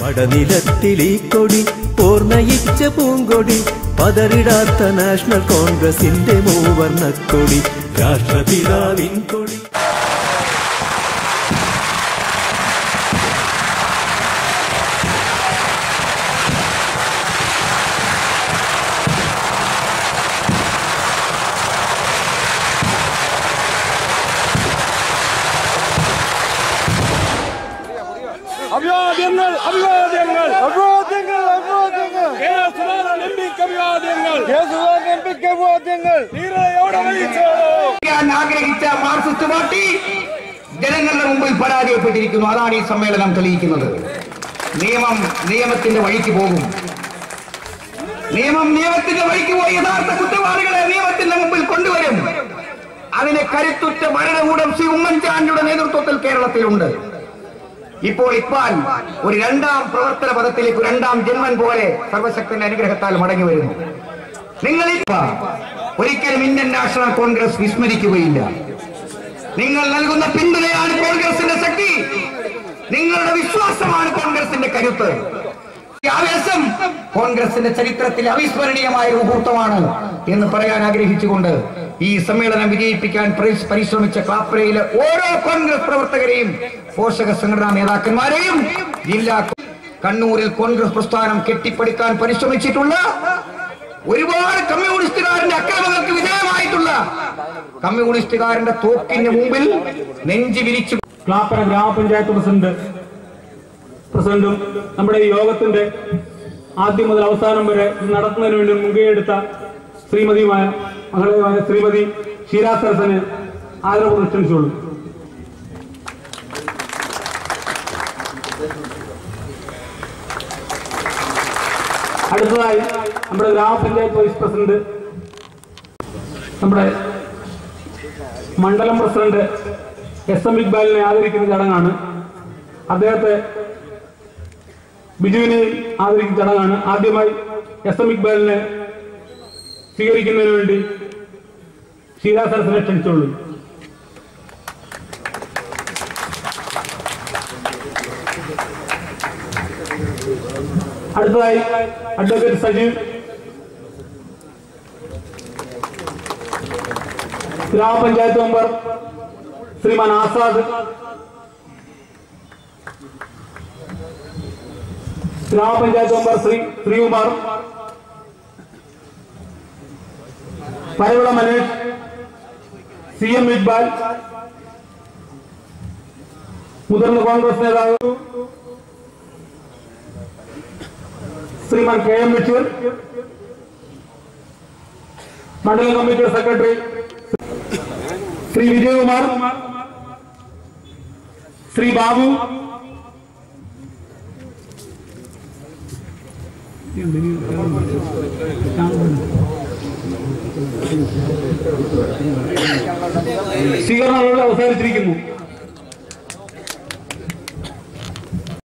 പടനിലത്തിൽ ഈ കൊടി ഓർണയിച്ച പൂങ്കൊടി പതറിടാത്ത നാഷണൽ കോൺഗ്രസിന്റെ മൂവർണ്ണക്കൊടി രാഷ്ട്രപിതാവിൻ കൊടി അഭിവാദ്യങ്ങൾ അഭിവാദ്യങ്ങൾ അഭിവാദ്യങ്ങൾ അഭിവാദ്യങ്ങൾ കെ സുധാകരൻ എം പിക്ക് അഭിവാദ്യങ്ങൾ കെ സുധാകരൻ എം പിക്ക് അഭിവാദ്യങ്ങൾ ധീരതയോടെ നയിച്ചോ ഞാൻ ആഗ്രഹിച്ച മാർക്സിസ്റ്റ് പാർട്ടി ജനങ്ങളുടെ മുമ്പിൽ പരാജയപ്പെട്ടിരിക്കുന്നു അതാണ് ഈ സമ്മേളനം തെളിയിക്കുന്നത് നിയമം നിയമത്തിന്റെ വഴിക്ക് പോകും നിയമം നിയമത്തിന്റെ വഴിക്ക് പോയി യഥാർത്ഥ കുറ്റവാളികളെ നിയമത്തിന്റെ മുമ്പിൽ കൊണ്ടുവരും അതിന് കരുത്തുറ്റ ഭരണകൂടം ശ്രീ ഉമ്മൻചാണ്ടിയുടെ നേതൃത്വത്തിൽ കേരളത്തിലുണ്ട് ഇപ്പോൾ ഇപ്പാൽ ഒരു രണ്ടാം പ്രവർത്തന പദത്തിലേക്ക് ഒരു രണ്ടാം ജന്മൻ പോലെ സർവശക്തന്റെ അനുഗ്രഹത്താൽ മടങ്ങി വരുന്നു നിങ്ങൾ ഇപ്പ ഒരിക്കലും ഇന്ത്യൻ നാഷണൽ കോൺഗ്രസ് വിസ്മരിക്കുകയില്ല നിങ്ങൾ നൽകുന്ന പിന്തുണയാണ് കോൺഗ്രസിന്റെ ശക്തി നിങ്ങളുടെ വിശ്വാസമാണ് കോൺഗ്രസിന്റെ കരുത്ത് ഈ ആവേശം കോൺഗ്രസിന്റെ ചരിത്രത്തിലെ അവിസ്മരണീയമായ ഒരു മുഹൂർത്തമാണ് എന്ന് പറയാൻ ആഗ്രഹിച്ചുകൊണ്ട് ഈ സമ്മേളനം വിജയിപ്പിക്കാൻ പരി- പരിശ്രമിച്ച ക്ലാപ്പരയിലെ ഓരോ കോൺഗ്രസ് പ്രവർത്തകരെയും പോഷക സംഘടനാ നേതാക്കന്മാരെയും ജില്ലാ കണ്ണൂരിൽ കോൺഗ്രസ് പ്രസ്ഥാനം കെട്ടിപ്പടുക്കാൻ പരിശ്രമിച്ചിട്ടുള്ള ഒരുപാട് കമ്മ്യൂണിസ്റ്റുകാരന്റെ അക്രമങ്ങൾക്ക് വിധേയമായിട്ടുള്ള കമ്മ്യൂണിസ്റ്റുകാരന്റെ തോക്കിന് മുമ്പിൽ നെഞ്ചു വിരിച്ചു ക്ലാപ്പന ഗ്രാമപഞ്ചായത്ത് പ്രസിഡന്റ് പ്രസിഡന്റും നമ്മുടെ ഈ യോഗത്തിന്റെ ആദ്യം മുതൽ അവസാനം വരെ നടത്തുന്നതിന് വേണ്ടി മുൻകൈയെടുത്ത ശ്രീമതിയുമായ മകളുമായ ശ്രീമതി ഷീരാസരസന് ആദരവ് ക്ഷണിച്ചോളൂ അടുത്തതായി നമ്മുടെ ഗ്രാമപഞ്ചായത്ത് വൈസ് പ്രസിഡന്റ് നമ്മുടെ മണ്ഡലം പ്രസിഡന്റ് എസ് എം ഇക്ബാലിനെ ആദരിക്കുന്ന ചടങ്ങാണ് അദ്ദേഹത്തെ ബിജുവിനെ ആദരിക്കുന്ന ചടങ്ങാണ് ആദ്യമായി എസ് എം ഇക്ബാലിനെ സ്വീകരിക്കുന്നതിന് വേണ്ടി ഷീലാസരസിനെ ക്ഷണിച്ചോളൂ അടുത്തതായി അഡ്വക്കേറ്റ് സജീവ് ഗ്രാമപഞ്ചായത്ത് member Shriman Azad gram panchayat member Shri Sreekumar Paravila Manesh C M Iqbal മുതിർന്ന കോൺഗ്രസ് നേതാവ് ശ്രീമാൻ കെ എം ബഷീർ മണ്ഡലം കമ്മിറ്റിയുടെ സെക്രട്ടറി ശ്രീ വിജയകുമാർ ശ്രീ ബാബു സ്വീകരണങ്ങൾ അവസാനിച്ചിരിക്കുന്നു